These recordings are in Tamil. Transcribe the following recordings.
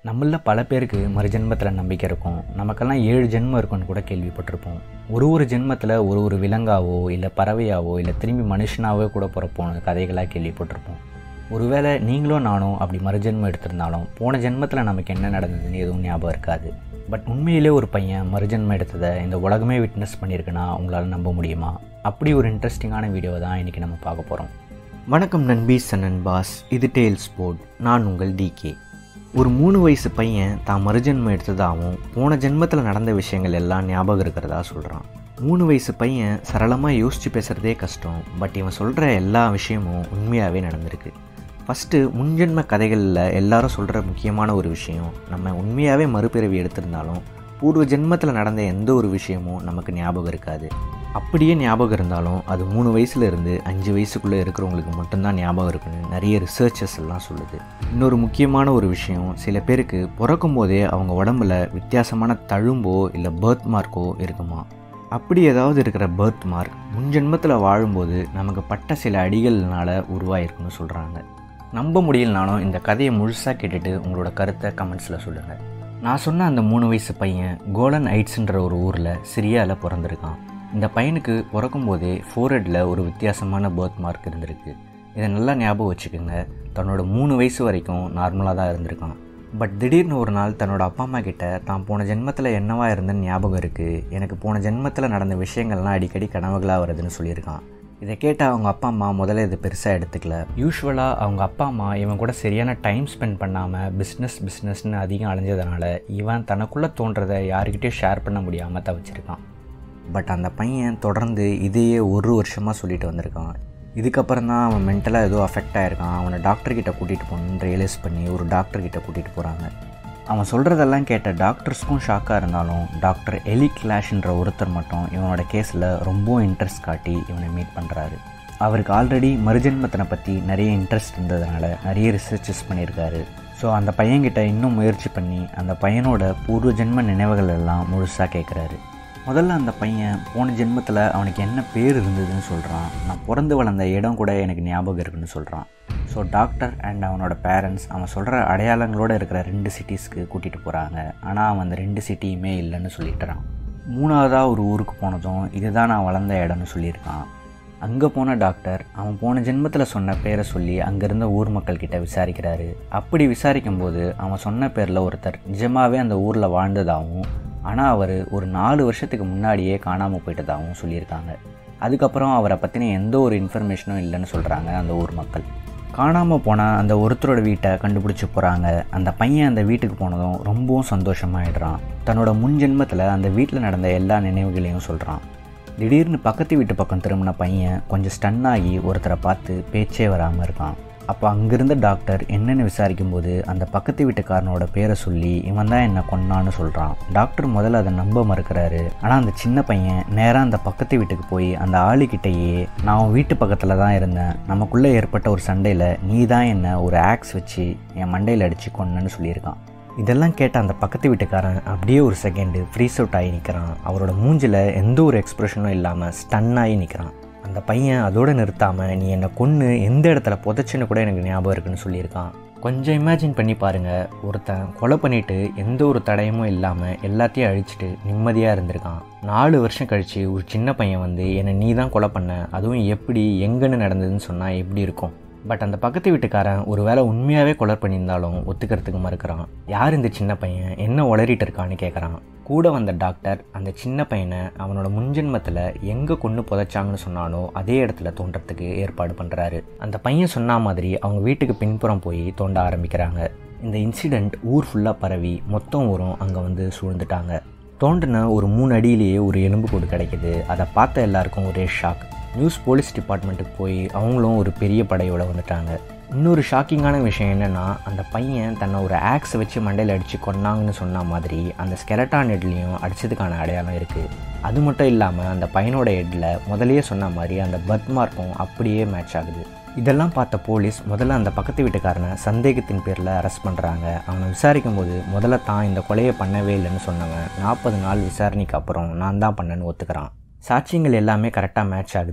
நம்மள பல பேருக்கு மறுஜென்மத்தில் நம்பிக்கை இருக்கும் நமக்கெல்லாம் ஏழு ஜென்மம் இருக்குன்னு கூட கேள்விப்பட்டிருப்போம் ஒரு ஒரு ஜென்மத்தில் ஒரு ஒரு விலங்காவோ இல்லை பறவையாவோ இல்லை திரும்பி மனுஷனாவோ கூட பிறப்போன்னு கதைகளாக கேள்விப்பட்டிருப்போம் ஒருவேளை நீங்களும் நானும் அப்படி மறுஜென்மம் எடுத்திருந்தாலும் போன ஜென்மத்தில் நமக்கு என்ன நடந்ததுன்னு எதுவும் ஞாபகம் இருக்காது பட் உண்மையிலே ஒரு பையன் மறுஜென்மம் எடுத்ததை இந்த உலகமே விட்னஸ் பண்ணியிருக்குன்னா உங்களால் நம்ப முடியுமா அப்படி ஒரு இன்ட்ரெஸ்டிங்கான வீடியோ தான் இன்றைக்கி நம்ம பார்க்க போகிறோம் வணக்கம் நண்பீஸ் அண்ட் நண்பாஸ் இது டேல் ஸ்போர்ட் நான் உங்கள் டிகே ஒரு மூணு வயசு பையன் தான் மறுஜென்மம் எடுத்ததாகவும் போன ஜென்மத்தில் நடந்த விஷயங்கள் எல்லாம் ஞாபகம் இருக்கிறதா சொல்கிறான் மூணு வயசு பையன் சரளமாக யோசித்து பேசுகிறதே கஷ்டம் பட் இவன் சொல்கிற எல்லா விஷயமும் உண்மையாகவே நடந்திருக்கு ஃபஸ்ட்டு முன்ஜென்ம கதைகளில் எல்லாரும் சொல்கிற முக்கியமான ஒரு விஷயம் நம்ம உண்மையாகவே மறுபிறவி எடுத்திருந்தாலும் பூர்வ ஜென்மத்தில் நடந்த எந்த ஒரு விஷயமும் நமக்கு ஞாபகம் இருக்காது அப்படியே ஞாபகம் இருந்தாலும் அது மூணு வயசுல இருந்து அஞ்சு வயசுக்குள்ளே இருக்கிறவங்களுக்கு மட்டும்தான் ஞாபகம் இருக்குன்னு நிறைய ரிசர்ச்சஸ் எல்லாம் சொல்லுது இன்னொரு முக்கியமான ஒரு விஷயம் சில பேருக்கு பிறக்கும் போதே அவங்க உடம்புல வித்தியாசமான தழும்போ இல்லை பர்த் மார்க்கோ இருக்குமா அப்படி ஏதாவது இருக்கிற பர்த் மார்க் முன்ஜென்மத்தில் வாழும்போது நமக்கு பட்ட சில அடிகள்னால உருவாயிருக்குன்னு சொல்கிறாங்க நம்ப முடியலனாலும் இந்த கதையை முழுசாக கேட்டுட்டு உங்களோட கருத்தை கமெண்ட்ஸில் சொல்லுங்கள் நான் சொன்ன அந்த மூணு வயசு பையன் கோலன் ஐட்ஸ்ன்ற ஒரு ஊரில் சிரியாவில் பிறந்திருக்கான் இந்த பையனுக்கு பிறக்கும்போதே ஃபோர்ஹெட்டில் ஒரு வித்தியாசமான பர்த் மார்க் இருந்திருக்கு இதை நல்லா ஞாபகம் வச்சுக்கோங்க தன்னோட மூணு வயசு வரைக்கும் நார்மலாக தான் இருந்திருக்கான் பட் திடீர்னு ஒரு நாள் தன்னோட அப்பா அம்மா கிட்ட தான் போன ஜென்மத்தில் என்னவா இருந்தேன்னு ஞாபகம் இருக்குது எனக்கு போன ஜென்மத்தில் நடந்த விஷயங்கள்லாம் அடிக்கடி கனவுகளாக வருதுன்னு சொல்லியிருக்கான் இதை கேட்ட அவங்க அப்பா அம்மா முதல்ல இதை பெருசாக எடுத்துக்கல யூஸ்வலாக அவங்க அப்பா அம்மா இவன் கூட சரியான டைம் ஸ்பெண்ட் பண்ணாமல் பிஸ்னஸ் பிஸ்னஸ்னு அதிகம் அலைஞ்சதுனால இவன் தனக்குள்ளே தோன்றதை யாருக்கிட்டேயும் ஷேர் பண்ண முடியாமல் தவிச்சிருக்கான் பட் அந்த பையன் தொடர்ந்து இதையே ஒரு வருஷமாக சொல்லிட்டு வந்திருக்கான் இதுக்கப்புறம் தான் அவன் மென்டலாக ஏதோ அஃபெக்ட் ஆகிருக்கான் அவனை டாக்டர்கிட்ட கூட்டிகிட்டு போகணுன்னு ரியலைஸ் பண்ணி ஒரு டாக்டர்கிட்ட கூட்டிகிட்டு போகிறாங்க அவன் சொல்கிறதெல்லாம் கேட்ட டாக்டர்ஸ்க்கும் ஷாக்காக இருந்தாலும் டாக்டர் எலி கிளாஷ்ன்ற ஒருத்தர் மட்டும் இவனோட கேஸில் ரொம்ப இன்ட்ரெஸ்ட் காட்டி இவனை மீட் பண்ணுறாரு அவருக்கு ஆல்ரெடி மறுஜென்மத்தினை பற்றி நிறைய இன்ட்ரெஸ்ட் இருந்ததுனால நிறைய ரிசர்ச்சஸ் பண்ணியிருக்காரு ஸோ அந்த பையன்கிட்ட இன்னும் முயற்சி பண்ணி அந்த பையனோட பூர்வ ஜென்ம நினைவுகள் எல்லாம் முழுசாக கேட்குறாரு முதல்ல அந்த பையன் போன ஜென்மத்தில் அவனுக்கு என்ன பேர் இருந்ததுன்னு சொல்கிறான் நான் பிறந்து வளர்ந்த இடம் கூட எனக்கு ஞாபகம் இருக்குன்னு சொல்கிறான் ஸோ டாக்டர் அண்ட் அவனோட பேரண்ட்ஸ் அவன் சொல்கிற அடையாளங்களோடு இருக்கிற ரெண்டு சிட்டிஸ்க்கு கூட்டிகிட்டு போகிறாங்க ஆனால் அவன் அந்த ரெண்டு சிட்டியுமே இல்லைன்னு சொல்லிட்டுறான் மூணாவதாக ஒரு ஊருக்கு போனதும் இதுதான் நான் வளர்ந்த இடம்னு சொல்லியிருக்கான் அங்கே போன டாக்டர் அவன் போன ஜென்மத்தில் சொன்ன பேரை சொல்லி அங்கே இருந்த ஊர் மக்கள்கிட்ட விசாரிக்கிறாரு அப்படி விசாரிக்கும்போது அவன் சொன்ன பேரில் ஒருத்தர் நிஜமாகவே அந்த ஊரில் வாழ்ந்ததாகவும் ஆனால் அவர் ஒரு நாலு வருஷத்துக்கு முன்னாடியே காணாமல் போயிட்டதாகவும் சொல்லியிருக்காங்க அதுக்கப்புறம் அவரை பற்றின எந்த ஒரு இன்ஃபர்மேஷனும் இல்லைன்னு சொல்கிறாங்க அந்த ஊர் மக்கள் காணாமல் போனால் அந்த ஒருத்தரோட வீட்டை கண்டுபிடிச்சி போகிறாங்க அந்த பையன் அந்த வீட்டுக்கு போனதும் ரொம்பவும் சந்தோஷமாயிடுறான் தன்னோட முன் ஜென்மத்தில் அந்த வீட்டில் நடந்த எல்லா நினைவுகளையும் சொல்கிறான் திடீர்னு பக்கத்து வீட்டு பக்கம் திரும்பின பையன் கொஞ்சம் ஸ்டன் ஆகி ஒருத்தரை பார்த்து பேச்சே வராமல் இருக்கான் அப்போ அங்கிருந்த டாக்டர் என்னென்னு விசாரிக்கும்போது அந்த பக்கத்து வீட்டுக்காரனோட பேரை சொல்லி இவன் தான் என்னை கொன்னான்னு சொல்கிறான் டாக்டர் முதல்ல அதை நம்ப மறுக்கிறாரு ஆனால் அந்த சின்ன பையன் நேராக அந்த பக்கத்து வீட்டுக்கு போய் அந்த ஆளுக்கிட்டேயே நான் உன் வீட்டு பக்கத்தில் தான் இருந்தேன் நமக்குள்ளே ஏற்பட்ட ஒரு சண்டையில் நீ தான் என்னை ஒரு ஆக்ஸ் வச்சு என் மண்டையில் அடித்து கொன்னன்னு சொல்லியிருக்கான் இதெல்லாம் கேட்ட அந்த பக்கத்து வீட்டுக்காரன் அப்படியே ஒரு செகண்டு ஃப்ரீஸ் அவுட் ஆகி நிற்கிறான் அவரோட மூஞ்சில் எந்த ஒரு எக்ஸ்ப்ரெஷனும் இல்லாமல் ஸ்டன் ஆகி நிற்கிறான் அந்த பையன் அதோடு நிறுத்தாமல் நீ என்னை கொன்று எந்த இடத்துல புதைச்சின்னு கூட எனக்கு ஞாபகம் இருக்குன்னு சொல்லியிருக்கான் கொஞ்சம் இமேஜின் பண்ணி பாருங்கள் ஒருத்தன் கொலை பண்ணிவிட்டு எந்த ஒரு தடயமும் இல்லாமல் எல்லாத்தையும் அழிச்சிட்டு நிம்மதியாக இருந்திருக்கான் நாலு வருஷம் கழித்து ஒரு சின்ன பையன் வந்து என்னை நீ தான் கொலை பண்ண அதுவும் எப்படி எங்கன்னு நடந்ததுன்னு சொன்னால் எப்படி இருக்கும் பட் அந்த பக்கத்து வீட்டுக்காரன் ஒரு வேளை உண்மையாகவே கொலை பண்ணியிருந்தாலும் ஒத்துக்கிறதுக்கு மறுக்கிறான் யார் இந்த சின்ன பையன் என்ன உளறிட்டு இருக்கான்னு கேட்குறான் கூட வந்த டாக்டர் அந்த சின்ன பையனை அவனோட முன்ஜென்மத்தில் எங்கே கொண்டு புதைச்சாங்கன்னு சொன்னானோ அதே இடத்துல தோன்றத்துக்கு ஏற்பாடு பண்ணுறாரு அந்த பையன் சொன்ன மாதிரி அவங்க வீட்டுக்கு பின்புறம் போய் தோண்ட ஆரம்பிக்கிறாங்க இந்த இன்சிடெண்ட் ஊர் ஃபுல்லாக பரவி மொத்தம் ஊரும் அங்கே வந்து சூழ்ந்துட்டாங்க தோண்டின ஒரு மூணு அடியிலேயே ஒரு எலும்புக்கூடு கிடைக்கிது அதை பார்த்த எல்லாருக்கும் ஒரே ஷாக் நியூஸ் போலீஸ் டிபார்ட்மெண்ட்டுக்கு போய் அவங்களும் ஒரு பெரிய படையோடு வந்துட்டாங்க இன்னொரு ஷாக்கிங்கான விஷயம் என்னென்னா அந்த பையன் தன்னை ஒரு ஆக்ஸை வச்சு மண்டையில் அடித்து கொன்னாங்கன்னு சொன்ன மாதிரி அந்த ஸ்கெலட்டான் ஹெட்லேயும் அடித்ததுக்கான அடையாளம் இருக்குது அது மட்டும் இல்லாமல் அந்த பையனோட ஹெட்டில் முதலையே சொன்ன மாதிரி அந்த பர்த் மார்க்கும் அப்படியே மேட்ச் ஆகுது இதெல்லாம் பார்த்த போலீஸ் முதல்ல அந்த பக்கத்து வீட்டுக்காரனை சந்தேகத்தின் பேரில் அரெஸ்ட் பண்ணுறாங்க அவனை விசாரிக்கும் போது முதல்ல தான் இந்த கொலையை பண்ணவே இல்லைன்னு சொன்னவன் நாற்பது நாள் விசாரணைக்கு அப்புறம் நான் தான் பண்ணேன்னு ஒத்துக்கிறான் சாட்சியங்கள் எல்லாமே கரெக்டாக மேட்ச் ஆகுது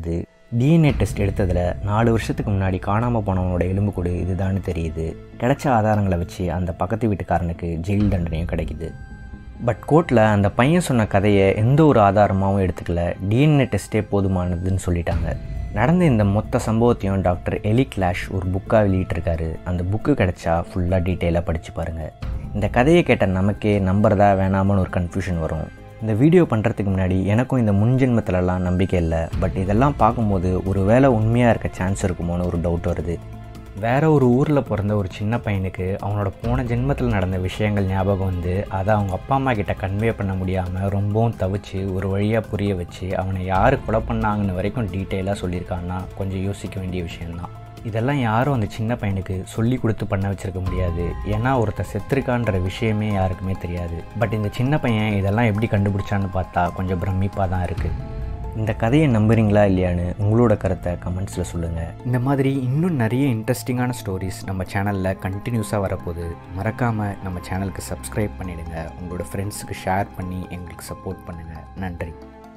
டிஎன்ஏ டெஸ்ட் எடுத்ததில் நாலு வருஷத்துக்கு முன்னாடி காணாமல் போனவனோட எலும்புக்கூடு இதுதான்னு தெரியுது கிடைச்ச ஆதாரங்களை வச்சு அந்த பக்கத்து வீட்டுக்காரனுக்கு ஜெயில் தண்டனையும் கிடைக்குது பட் கோர்ட்டில் அந்த பையன் சொன்ன கதையை எந்த ஒரு ஆதாரமாகவும் எடுத்துக்கல டிஎன்ஏ டெஸ்ட்டே போதுமானதுன்னு சொல்லிட்டாங்க நடந்த இந்த மொத்த சம்பவத்தையும் டாக்டர் எலி கிளாஷ் ஒரு புக்காக வெளியிட்டிருக்காரு அந்த புக்கு கிடைச்சா ஃபுல்லாக டீட்டெயிலாக படித்து பாருங்கள் இந்த கதையை கேட்ட நமக்கே நம்புறதா வேணாமான்னு ஒரு கன்ஃபியூஷன் வரும் இந்த வீடியோ பண்ணுறதுக்கு முன்னாடி எனக்கும் இந்த முன்ஜென்மத்திலலாம் நம்பிக்கை இல்லை பட் இதெல்லாம் பார்க்கும்போது ஒரு வேளை உண்மையாக இருக்க சான்ஸ் இருக்குமோன்னு ஒரு டவுட் வருது வேற ஒரு ஊரில் பிறந்த ஒரு சின்ன பையனுக்கு அவனோட போன ஜென்மத்தில் நடந்த விஷயங்கள் ஞாபகம் வந்து அதை அவங்க அப்பா அம்மா கிட்ட கன்வே பண்ண முடியாமல் ரொம்பவும் தவிச்சு ஒரு வழியாக புரிய வச்சு அவனை யார் கொலை பண்ணாங்கன்னு வரைக்கும் டீட்டெயிலாக சொல்லியிருக்கான்னா கொஞ்சம் யோசிக்க வேண்டிய விஷயந்தான் இதெல்லாம் யாரும் அந்த சின்ன பையனுக்கு சொல்லி கொடுத்து பண்ண வச்சிருக்க முடியாது ஏன்னா ஒருத்தர் செத்துருக்கான்ற விஷயமே யாருக்குமே தெரியாது பட் இந்த சின்ன பையன் இதெல்லாம் எப்படி கண்டுபிடிச்சான்னு பார்த்தா கொஞ்சம் பிரமிப்பாக தான் இருக்குது இந்த கதையை நம்புறீங்களா இல்லையான்னு உங்களோட கருத்தை கமெண்ட்ஸில் சொல்லுங்கள் இந்த மாதிரி இன்னும் நிறைய இன்ட்ரெஸ்டிங்கான ஸ்டோரிஸ் நம்ம சேனலில் கண்டினியூஸாக வரப்போகுது மறக்காமல் நம்ம சேனலுக்கு சப்ஸ்கிரைப் பண்ணிடுங்க உங்களோட ஃப்ரெண்ட்ஸுக்கு ஷேர் பண்ணி எங்களுக்கு சப்போர்ட் பண்ணுங்கள் நன்றி